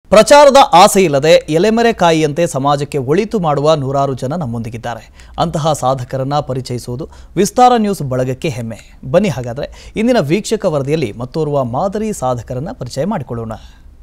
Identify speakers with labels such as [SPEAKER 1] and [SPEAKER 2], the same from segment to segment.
[SPEAKER 1] ಪ್ರಚಾರದ ಆಸೆ ಇಲ್ಲದೆ ಎಲೆಮರೆಕಾಯಿಯಂತೆ ಸಮಾಜಕ್ಕೆ ಒಳಿತು ಮಾಡುವ ನೂರಾರು ಜನ ನಮ್ಮೊಂದಿಗಿದ್ದಾರೆ ಅಂತಹ ಸಾಧಕರನ್ನ ಪರಿಚಯಿಸುವುದು ವಿಸ್ತಾರ ನ್ಯೂಸ್ ಬಳಗಕ್ಕೆ ಹೆಮ್ಮೆ ಬನ್ನಿ ಹಾಗಾದ್ರೆ ಇಂದಿನ ವೀಕ್ಷಕ ವರದಿಯಲ್ಲಿ ಮತ್ತೋರ್ವ ಮಾದರಿ ಸಾಧಕರನ್ನ ಪರಿಚಯ ಮಾಡಿಕೊಳ್ಳೋಣ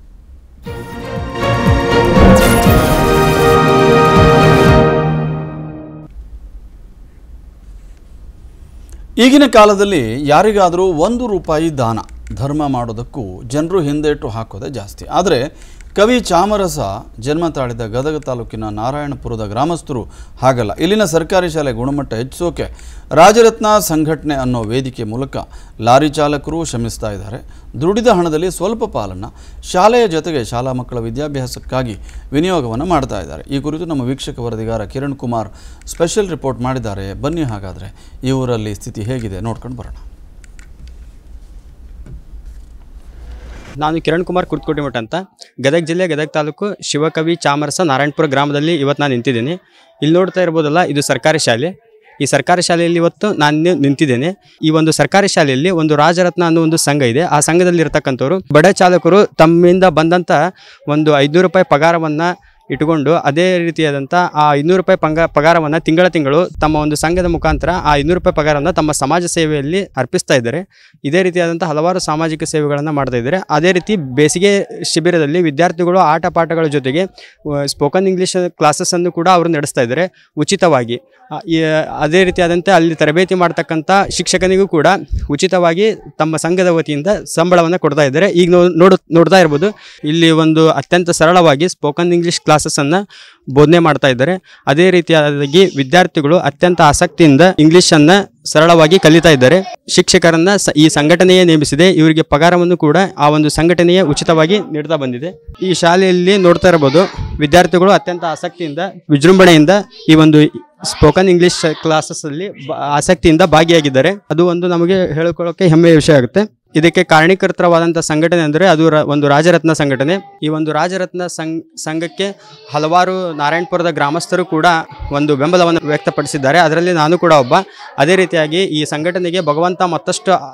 [SPEAKER 2] ಈಗಿನ ಕಾಲದಲ್ಲಿ ಯಾರಿಗಾದರೂ ಒಂದು ರೂಪಾಯಿ ದಾನ ಧರ್ಮ ಮಾಡೋದಕ್ಕೂ ಜನರು ಹಿಂದೇಟು ಹಾಕೋದೇ ಜಾಸ್ತಿ ಆದರೆ ಕವಿ ಚಾಮರಸ ಜನ್ಮ ತಾಳಿದ ಗದಗ ತಾಲೂಕಿನ ನಾರಾಯಣಪುರದ ಗ್ರಾಮಸ್ಥರು ಹಾಗಲ್ಲ ಇಲ್ಲಿನ ಸರ್ಕಾರಿ ಶಾಲೆ ಗುಣಮಟ್ಟ ಹೆಚ್ಚಿಸೋಕೆ ರಾಜರತ್ನ ಸಂಘಟನೆ ಅನ್ನೋ ವೇದಿಕೆ ಮೂಲಕ ಲಾರಿ ಚಾಲಕರು ಶ್ರಮಿಸ್ತಾ ಇದ್ದಾರೆ ದುಡಿದ ಹಣದಲ್ಲಿ ಸ್ವಲ್ಪ ಪಾಲನ್ನು ಶಾಲೆಯ ಜೊತೆಗೆ ಶಾಲಾ ಮಕ್ಕಳ ವಿದ್ಯಾಭ್ಯಾಸಕ್ಕಾಗಿ ವಿನಿಯೋಗವನ್ನು ಮಾಡ್ತಾ ಇದ್ದಾರೆ ಈ ಕುರಿತು ನಮ್ಮ ವೀಕ್ಷಕ ವರದಿಗಾರ ಕಿರಣ್ ಕುಮಾರ್ ಸ್ಪೆಷಲ್ ರಿಪೋರ್ಟ್ ಮಾಡಿದ್ದಾರೆ ಬನ್ನಿ ಹಾಗಾದರೆ ಈ ಊರಲ್ಲಿ ಸ್ಥಿತಿ ಹೇಗಿದೆ ನೋಡ್ಕೊಂಡು ಬರೋಣ
[SPEAKER 3] ನಾನು ಕಿರಣ್ ಕುಮಾರ್ ಕುರ್ತಕೋಟಿಮಠ ಅಂತ ಗದಗ ಜಿಲ್ಲೆ ಗದಗ ತಾಲೂಕು ಶಿವಕವಿ ಚಾಮರಸ ನಾರಾಯಣಪುರ ಗ್ರಾಮದಲ್ಲಿ ಇವತ್ತು ನಾನು ನಿಂತಿದ್ದೀನಿ ಇಲ್ಲಿ ನೋಡ್ತಾ ಇರ್ಬೋದಲ್ಲ ಇದು ಸರ್ಕಾರಿ ಶಾಲೆ ಈ ಸರ್ಕಾರಿ ಶಾಲೆಯಲ್ಲಿ ಇವತ್ತು ನಾನು ನಿಂತಿದ್ದೇನೆ ಈ ಒಂದು ಸರ್ಕಾರಿ ಶಾಲೆಯಲ್ಲಿ ಒಂದು ರಾಜರತ್ನ ಅನ್ನೋ ಒಂದು ಸಂಘ ಇದೆ ಆ ಸಂಘದಲ್ಲಿ ಇರ್ತಕ್ಕಂಥವ್ರು ಬಡ ಚಾಲಕರು ತಮ್ಮಿಂದ ಬಂದಂಥ ಒಂದು ಐದುನೂರು ರೂಪಾಯಿ ಪಗಾರವನ್ನು ಇಟ್ಕೊಂಡು ಅದೇ ರೀತಿಯಾದಂಥ ಆ ಐನೂರು ರೂಪಾಯಿ ಪಂಗ ಪಗಾರವನ್ನು ತಿಂಗಳ ತಿಂಗಳು ತಮ್ಮ ಒಂದು ಸಂಘದ ಮುಖಾಂತರ ಆ ಐನೂರು ರೂಪಾಯಿ ಪಗಾರವನ್ನು ತಮ್ಮ ಸಮಾಜ ಸೇವೆಯಲ್ಲಿ ಅರ್ಪಿಸ್ತಾ ಇದ್ದಾರೆ ಇದೇ ರೀತಿಯಾದಂಥ ಹಲವಾರು ಸಾಮಾಜಿಕ ಸೇವೆಗಳನ್ನು ಮಾಡ್ತಾ ಇದ್ದಾರೆ ಅದೇ ರೀತಿ ಬೇಸಿಗೆ ಶಿಬಿರದಲ್ಲಿ ವಿದ್ಯಾರ್ಥಿಗಳು ಆಟ ಪಾಠಗಳ ಜೊತೆಗೆ ಸ್ಪೋಕನ್ ಇಂಗ್ಲೀಷ್ ಕ್ಲಾಸಸ್ಸನ್ನು ಕೂಡ ಅವರು ನಡೆಸ್ತಾ ಇದ್ದಾರೆ ಉಚಿತವಾಗಿ ಆ, ಈ ಅದೇ ರೀತಿಯಾದಂತೆ ಅಲ್ಲಿ ತರಬೇತಿ ಮಾಡ್ತಕ್ಕಂಥ ಶಿಕ್ಷಕನಿಗೂ ಕೂಡ ಉಚಿತವಾಗಿ ತಮ್ಮ ಸಂಘದ ವತಿಯಿಂದ ಸಂಬಳವನ್ನು ಕೊಡ್ತಾ ಇದ್ದಾರೆ ಈಗ ನೋ- ನೋಡು ನೋಡ್ತಾ ಇರ್ಬೋದು ಇಲ್ಲಿ ಒಂದು ಅತ್ಯಂತ ಸರಳವಾಗಿ ಸ್ಪೋಕನ್ ಇಂಗ್ಲೀಷ್ ಕ್ಲಾಸಸ್ಸನ್ನು ಬೋಧನೆ ಮಾಡ್ತಾ ಇದ್ದಾರೆ ಅದೇ ರೀತಿಯಾಗಿ ವಿದ್ಯಾರ್ಥಿಗಳು ಅತ್ಯಂತ ಆಸಕ್ತಿಯಿಂದ ಇಂಗ್ಲೀಷನ್ನು ಸರಳವಾಗಿ ಕಲಿತಾ ಇದ್ದಾರೆ ಶಿಕ್ಷಕರನ್ನ ಸ- ಈ ಸಂಘಟನೆಯೇ ನೇಮಿಸಿದೆ ಇವರಿಗೆ ಪಗಾರವನ್ನು ಕೂಡ ಆ ಒಂದು ಸಂಘಟನೆಯೇ ಉಚಿತವಾಗಿ ನೀಡ್ತಾ ಬಂದಿದೆ ಈ ಶಾಲೆಯಲ್ಲಿ ನೋಡ್ತಾ ಇರಬಹುದು ವಿದ್ಯಾರ್ಥಿಗಳು ಅತ್ಯಂತ ಆಸಕ್ತಿಯಿಂದ ವಿಜೃಂಭಣೆಯಿಂದ ಈ ಒಂದು ಸ್ಪೋಕನ್ ಇಂಗ್ಲಿಷ್ ಕ್ಲಾಸಸ್ ಅಲ್ಲಿ ಬ- ಆಸಕ್ತಿಯಿಂದ ಭಾಗಿಯಾಗಿದ್ದಾರೆ ಅದು ಒಂದು ನಮಗೆ ಹೇಳಿಕೊಳ್ಳೋಕೆ ಹೆಮ್ಮೆಯ ವಿಷಯ ಆಗುತ್ತೆ ಇದಕ್ಕೆ ಕಾರಣೀಕರ್ತವಾದಂಥ ಸಂಘಟನೆ ಅಂದರೆ ಅದು ರ- ಒಂದು ರಾಜರತ್ನ ಸಂಘಟನೆ ಈ ಒಂದು ರಾಜರತ್ನ ಸಂಘ ಸಂಘಕ್ಕೆ ಹಲವಾರು ನಾರಾಯಣಪುರದ ಗ್ರಾಮಸ್ಥರು ಕೂಡ ಒಂದು ಬೆಂಬಲವನ್ನು ವ್ಯಕ್ತಪಡಿಸಿದ್ದಾರೆ ಅದರಲ್ಲಿ ನಾನು ಕೂಡ ಒಬ್ಬ ಅದೇ ರೀತಿಯಾಗಿ ಈ ಸಂಘಟನೆಗೆ ಭಗವಂತ ಮತ್ತಷ್ಟು ಆ-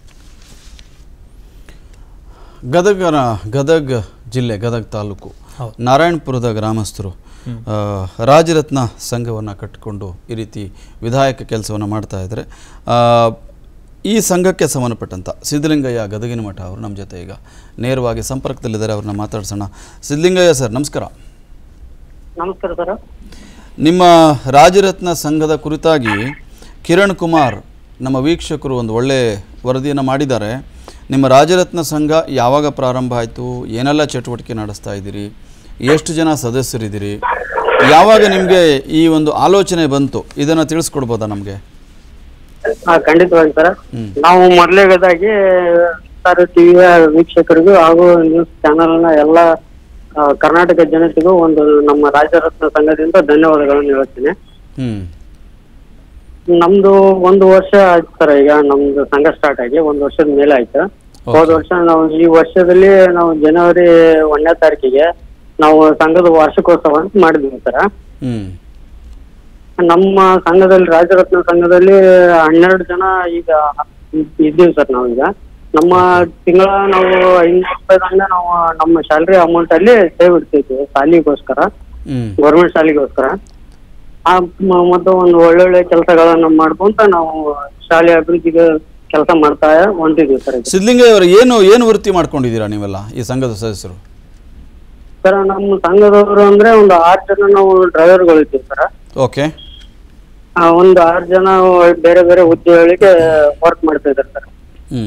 [SPEAKER 2] ಗದಗನ ಗದಗ್ ಜಿಲ್ಲೆ ಗದಗ ತಾಲೂಕು ನಾರಾಯಣಪುರದ ಗ್ರಾಮಸ್ಥರು ಆ, ರಾಜರತ್ನ ಸಂಘವನ್ನು ಕಟ್ಟಿಕೊಂಡು ಈ ರೀತಿ ವಿಧಾಯಕ ಕೆಲಸವನ್ನು ಮಾಡ್ತಾ ಇದ್ದಾರೆ ಆ, ಈ ಸಂಘಕ್ಕೆ ಸಂಬಂಧಪಟ್ಟಂಥ ಸಿದ್ಧಲಿಂಗಯ್ಯ ಗದಗಿನ ಮಠ ಅವರು ನಮ್ಮ ಜೊತೆ ಈಗ ನೇರವಾಗಿ ಸಂಪರ್ಕದಲ್ಲಿದ್ದಾರೆ ಅವ್ರನ್ನ ಮಾತಾಡ್ಸೋಣ ಸಿದ್ಧಲಿಂಗಯ್ಯ ಸರ್ ನಮಸ್ಕಾರ
[SPEAKER 4] ನಮಸ್ಕಾರ ಸರ್
[SPEAKER 2] ನಿಮ್ಮ ರಾಜರತ್ನ ಸಂಘದ ಕುರಿತಾಗಿ ಕಿರಣ್ ಕುಮಾರ್ ನಮ್ಮ ವೀಕ್ಷಕರು ಒಂದು ಒಳ್ಳೆ ವರದಿಯನ್ನು ಮಾಡಿದ್ದಾರೆ ನಿಮ್ಮ ರಾಜರತ್ನ ಸಂಘ ಯಾವಾಗ ಪ್ರಾರಂಭ ಆಯಿತು ಏನೆಲ್ಲ ಚಟುವಟಿಕೆ ನಡೆಸ್ತಾ ಇದ್ದೀರಿ ಎಷ್ಟು ಜನ ಸದಸ್ಯರಿದ್ದೀರಿ ಯಾವಾಗ ನಿಮಗೆ ಈ ಒಂದು ಆಲೋಚನೆ ಬಂತು ಇದನ್ನು ತಿಳಿಸ್ಕೊಡ್ಬೋದಾ ನಮಗೆ
[SPEAKER 4] ಹಾ ಖಂಡಿತವಾಗಿ ಸರ್ ನಾವು ಮೊದಲೇದಾಗಿ ಸರ್ ಟಿವಿಯ ವೀಕ್ಷಕರಿಗೂ ಹಾಗೂ ನ್ಯೂಸ್ ಚಾನೆಲ್ ನ ಎಲ್ಲ ಆ, ಕರ್ನಾಟಕ ಜನತೆಗೂ ಒಂದು ನಮ್ಮ ರಾಜರತ್ನ ಸಂಘದಿಂದ ಧನ್ಯವಾದಗಳನ್ನು ಹೇಳ್ತೀನಿ
[SPEAKER 2] ಹ್ಞೂ
[SPEAKER 4] ನಮ್ದು ಒಂದು ವರ್ಷ ಆಯ್ತು ಸರ್ ಈಗ ನಮ್ದು ಸಂಘ ಸ್ಟಾರ್ಟ್ ಆಗಿ ಒಂದು ವರ್ಷದ ಮೇಲೆ ಆಯ್ತು ಹೋದ ವರ್ಷ ನಾವು ಈ ವರ್ಷದಲ್ಲಿ ನಾವು ಜನವರಿ ಒಂದನೇ ತಾರೀಕಿಗೆ ನಾವು ಸಂಘದ ವಾರ್ಷಿಕೋತ್ಸವ ಅಂತ ಮಾಡಿದ್ವಿ ಸರ್
[SPEAKER 2] ಹ್ಞೂ
[SPEAKER 4] ನಮ್ಮ ಸಂಘದಲ್ಲಿ ರಾಜರತ್ನ ಸಂಘದಲ್ಲಿ ಹನ್ನೆರಡು ಜನ ಈಗ ಇದ್ದೀವಿ ಸರ್ ನಾವೀಗ ನಮ್ಮ ತಿಂಗಳ ನಾವು ಐನೂರು ರೂಪಾಯಿದಂಗ ನಾವು ನಮ್ಮ ಸ್ಯಾಲ್ರಿ ಅಮೌಂಟ್ ಅಲ್ಲಿ ಸೇವ್ ಇಡ್ತಿದ್ವಿ ಶಾಲಿಗೋಸ್ಕರ
[SPEAKER 2] ಹ್ಞೂ
[SPEAKER 4] ಗೌರ್ಮೆಂಟ್ ಶಾಲೆಗೋಸ್ಕರ ಆ ಮ- ಮತ್ತು ಒಂದು ಒಳ್ಳೊಳ್ಳೆ ಕೆಲಸಗಳನ್ನ ಮಾಡ್ಕೊಂತ ನಾವು ಶಾಲೆ ಅಭಿವೃದ್ಧಿಗೆ ಕೆಲಸ ಮಾಡ್ತಾ ಹೊಂಟಿದ್ವಿ ಸರ್ ಈಗ
[SPEAKER 2] ಸಿದ್ಧಲಿಂಗಯ್ಯ ಅವರು ಏನು ಏನು ವೃತ್ತಿ ಮಾಡ್ಕೊಂಡಿದ್ದೀರಾ ನೀವೆಲ್ಲ ಈ ಸಂಘದ ಸದಸ್ಯರು
[SPEAKER 4] ಸರ್ ನಮ್ಮ ಸಂಘದವರು ಅಂದ್ರೆ ಒಂದು ಆರು ಜನ ನಾವು ಡ್ರೈವರ್ಗಳು ಇದ್ದೀವಿ ಸರ್
[SPEAKER 2] ಓಕೆ
[SPEAKER 4] ಆ, ಒಂದು ಆರು ಜನ ಬೇರೆ ಬೇರೆ ಹುದ್ದೆಗಳಿಗೆ ವರ್ಕ್ ಮಾಡ್ತಾ ಇದ್ದಾರೆ ಸರ್
[SPEAKER 2] ಹ್ಞೂ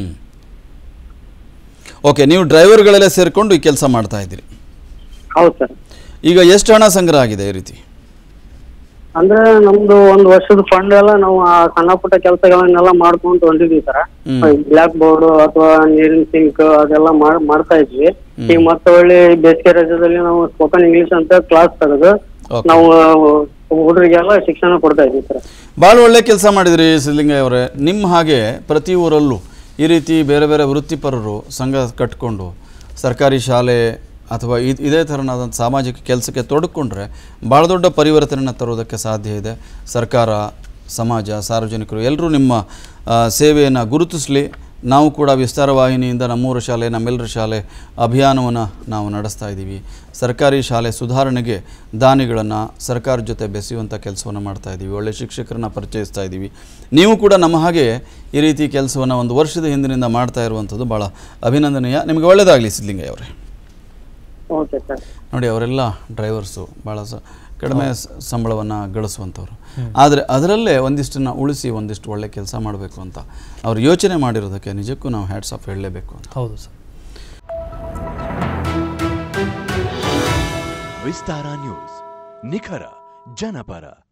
[SPEAKER 2] ಓಕೆ ನೀವು ಡ್ರೈವರ್ಗಳೆಲ್ಲ ಸೇರಿಕೊಂಡು ಈ ಕೆಲಸ ಮಾಡ್ತಾ ಇದ್ದೀರಿ
[SPEAKER 4] ಹೌದು ಸರ್
[SPEAKER 2] ಈಗ ಎಷ್ಟು ಹಣ ಸಂಗ್ರಹ ಆಗಿದೆ ಈ ರೀತಿ
[SPEAKER 4] ಅಂದ್ರೆ ನಮ್ದು ಒಂದು ವರ್ಷದ ಫಂಡ್ ಎಲ್ಲ ನಾವು ಆ ಸಣ್ಣ ಪುಟ್ಟ ಕೆಲಸಗಳನ್ನೆಲ್ಲ ಮಾಡ್ಕೊಂತ ಹೊಂಟಿದ್ವಿ ಸರ್ ಬ್ಲಾಕ್ ಬೋರ್ಡ್ ಅಥವಾ ನೀರಿನ ಸಿಂಕ್ ಅದೆಲ್ಲ ಮಾಡ್- ಮಾಡ್ತಾ ಇದ್ವಿ ಈಗ ಮತ್ತೆ ಒಳ್ಳೆ ಬೇಸಿಗೆ ರಜದಲ್ಲಿ ನಾವು ಸ್ಪೋಕನ್ ಇಂಗ್ಲಿಷ್ ಅಂತ ಕ್ಲಾಸ್ ತೆಗೆದು
[SPEAKER 2] Okay.
[SPEAKER 4] ನಾವು ಹುಡುಗರಿಗೆಲ್ಲ ಶಿಕ್ಷಣ ಕೊಡ್ತಾ ಇದ್ವಿ ಸರ್
[SPEAKER 2] ಭಾಳ ಒಳ್ಳೆ ಕೆಲಸ ಮಾಡಿದ್ರಿ ಸಿದ್ಧಲಿಂಗಯ್ಯ ಅವರೇ ನಿಮ್ಮ ಹಾಗೆ ಪ್ರತಿ ಊರಲ್ಲೂ ಈ ರೀತಿ ಬೇರೆ ಬೇರೆ ವೃತ್ತಿಪರರು ಸಂಘ ಕಟ್ಕೊಂಡು ಸರ್ಕಾರಿ ಶಾಲೆ ಅಥವಾ ಇದ್- ಇದೇ ಥರನಾದಂಥ ಸಾಮಾಜಿಕ ಕೆಲಸಕ್ಕೆ ತೊಡಕೊಂಡ್ರೆ ಭಾಳ ದೊಡ್ಡ ಪರಿವರ್ತನೆಯನ್ನು ತರೋದಕ್ಕೆ ಸಾಧ್ಯ ಇದೆ ಸರ್ಕಾರ ಸಮಾಜ ಸಾರ್ವಜನಿಕರು ಎಲ್ಲರೂ ನಿಮ್ಮ ಸೇವೆಯನ್ನು ಗುರುತಿಸಲಿ ನಾವು ಕೂಡ ವಿಸ್ತಾರ ವಾಹಿನಿಯಿಂದ ನಮ್ಮೂರ ಶಾಲೆ ನಮ್ಮೆಲ್ಲರ ಶಾಲೆ ಅಭಿಯಾನವನ್ನು ನಾವು ನಡೆಸ್ತಾ ಇದ್ದೀವಿ ಸರ್ಕಾರಿ ಶಾಲೆ ಸುಧಾರಣೆಗೆ ದಾನಿಗಳನ್ನು ಸರ್ಕಾರ ಜೊತೆ ಬೆಸೆಯುವಂಥ ಕೆಲಸವನ್ನು ಮಾಡ್ತಾ ಇದ್ದೀವಿ ಒಳ್ಳೆ ಶಿಕ್ಷಕರನ್ನ ಪರಿಚಯಿಸ್ತಾ ಇದ್ದೀವಿ ನೀವು ಕೂಡ ನಮ್ಮ ಹಾಗೆ ಈ ರೀತಿ ಕೆಲಸವನ್ನು ಒಂದು ವರ್ಷದ ಹಿಂದಿನಿಂದ ಮಾಡ್ತಾ ಇರುವಂಥದ್ದು ಭಾಳ ಅಭಿನಂದನೀಯ ನಿಮಗೆ ಒಳ್ಳೆಯದಾಗಲಿ ಸಿದ್ಲಿಂಗಯ್ಯ ಅವರೇ
[SPEAKER 4] ಓಕೆ ಸರ್
[SPEAKER 2] ನೋಡಿ ಅವರೆಲ್ಲ ಡ್ರೈವರ್ಸು ಭಾಳ ಸ ಕಡಿಮೆ ಸಂಬಳವನ್ನು ಗಳಿಸುವಂಥವ್ರು ಆದರೆ ಅದರಲ್ಲೇ ಒಂದಿಷ್ಟನ್ನು ಉಳಿಸಿ ಒಂದಿಷ್ಟು ಒಳ್ಳೆ ಕೆಲಸ ಮಾಡಬೇಕು ಅಂತ ಅವ್ರು ಯೋಚನೆ ಮಾಡಿರೋದಕ್ಕೆ ನಿಜಕ್ಕೂ ನಾವು ಹ್ಯಾಟ್ಸ್ ಆಫ್ ಹೇಳಲೇಬೇಕು ಅಂತ
[SPEAKER 1] ಹೌದು ಸರ್
[SPEAKER 5] ವಿಸ್ತಾರ ನ್ಯೂಸ್ ನಿಖರ ಜನಪರ